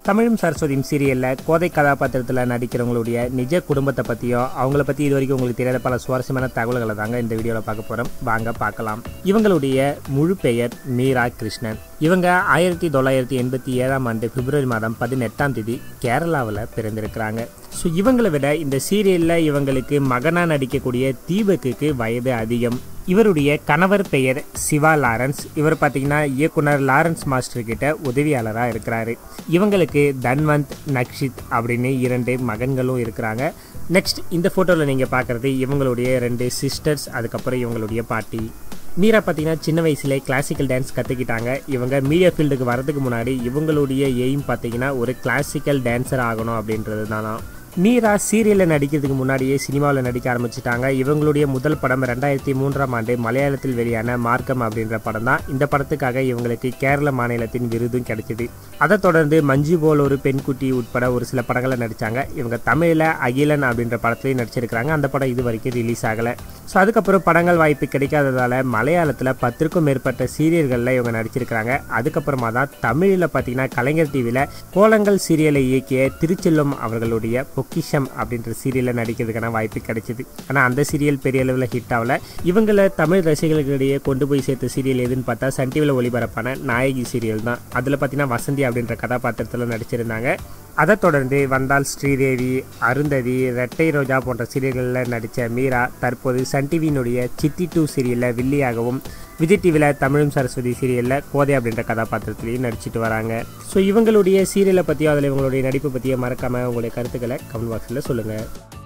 தமிழும் சரஸ்வதியும் சீரியலில் கோதை கதாபாத்திரத்தில் நடிக்கிறவங்களுடைய நிஜ குடும்பத்தை பற்றியும் அவங்கள பற்றி இது வரைக்கும் உங்களுக்கு தெரியாத பல சுவாரஸ்யமான தகவல்களை தாங்க இந்த வீடியோவில் பார்க்க போகிறோம் வாங்க பார்க்கலாம் இவங்களுடைய முழு பெயர் மீரா கிருஷ்ணன் இவங்க ஆயிரத்தி தொள்ளாயிரத்தி எண்பத்தி ஏழாம் ஆண்டு பிப்ரவரி மாதம் பதினெட்டாம் தேதி கேரளாவில் பிறந்திருக்கிறாங்க ஸோ இவங்களை விட இந்த சீரியலில் இவங்களுக்கு மகனாக நடிக்கக்கூடிய தீபக்குக்கு வயது அதிகம் இவருடைய கணவர் பெயர் சிவா லாரன்ஸ் இவர் பார்த்தீங்கன்னா இயக்குனர் லாரன்ஸ் மாஸ்டர் கிட்ட உதவியாளராக இருக்கிறாரு இவங்களுக்கு தன்வந்த் நக்ஷித் அப்படின்னு இரண்டு மகன்களும் இருக்கிறாங்க நெக்ஸ்ட் இந்த ஃபோட்டோவில் நீங்கள் பார்க்குறது இவங்களுடைய ரெண்டு சிஸ்டர்ஸ் அதுக்கப்புறம் இவங்களுடைய பாட்டி மீரா பார்த்தீங்கன்னா சின்ன வயசுல கிளாசிக்கல் டான்ஸ் கற்றுக்கிட்டாங்க இவங்க மீடியா ஃபீல்டுக்கு வரதுக்கு முன்னாடி இவங்களுடைய எய்ம் பார்த்தீங்கன்னா ஒரு கிளாசிக்கல் டான்ஸர் ஆகணும் அப்படின்றது தானா மீரா சீரியலில் நடிக்கிறதுக்கு முன்னாடியே சினிமாவில் நடிக்க ஆரம்பிச்சிட்டாங்க இவங்களுடைய முதல் படம் ரெண்டாயிரத்தி மூன்றாம் ஆண்டு மலையாளத்தில் வெளியான மார்க்கம் அப்படின்ற படம் தான் இந்த படத்துக்காக இவங்களுக்கு கேரள மாநிலத்தின் விருதும் கிடைச்சிது அதை தொடர்ந்து மஞ்சு போல் ஒரு பெண்குட்டி உட்பட ஒரு சில படங்களை நடித்தாங்க இவங்க தமிழில் அகிலன் அப்படின்ற படத்துலையும் நடிச்சிருக்கிறாங்க அந்த படம் இது வரைக்கும் ரிலீஸ் ஆகலை ஸோ அதுக்கப்புறம் படங்கள் வாய்ப்பு கிடைக்காததால் மலையாளத்தில் பத்திற்கும் மேற்பட்ட சீரியல்களில் இவங்க நடிச்சிருக்கிறாங்க அதுக்கப்புறமா தான் தமிழில் பார்த்தீங்கன்னா கலைஞர் டிவியில் கோலங்கள் சீரியலை இயக்கிய திருச்செல்லம் அவர்களுடைய பொக்கிஷம் அப்படின்ற சீரியலில் நடிக்கிறதுக்கான வாய்ப்பு கிடைச்சிது ஆனால் அந்த சீரியல் பெரிய அளவில் ஹிட் ஆகல இவங்களை தமிழ் ரசிகர்களிடையே கொண்டு போய் சேர்த்த சீரியல் எதுன்னு பார்த்தா சன் டிவியில் ஒளிபரப்பான நாயகி சீரியல் தான் அதில் பார்த்தீங்கன்னா வசந்தி அப்படின்ற கதாபாத்திரத்தில் நடிச்சிருந்தாங்க அதை தொடர்ந்து வந்தால் ஸ்ரீதேவி அருந்ததி ரெட்டை ரோஜா போன்ற சீரியல்களில் நடித்த மீரா தற்போது சன் டிவியினுடைய சித்தி டூ சீரியலில் வில்லியாகவும் விஜய் டிவியில் தமிழும் சரஸ்வதி சீரியலில் கோதை அப்படின்ற கதாபாத்திரத்திலையும் நடிச்சிட்டு வராங்க ஸோ இவங்களுடைய சீரியலை பற்றியும் அதில் இவங்களுடைய நடிப்பை பற்றியும் மறக்காமல் உங்களுடைய கருத்துக்களை கமெண்ட் பாக்ஸில் சொல்லுங்கள்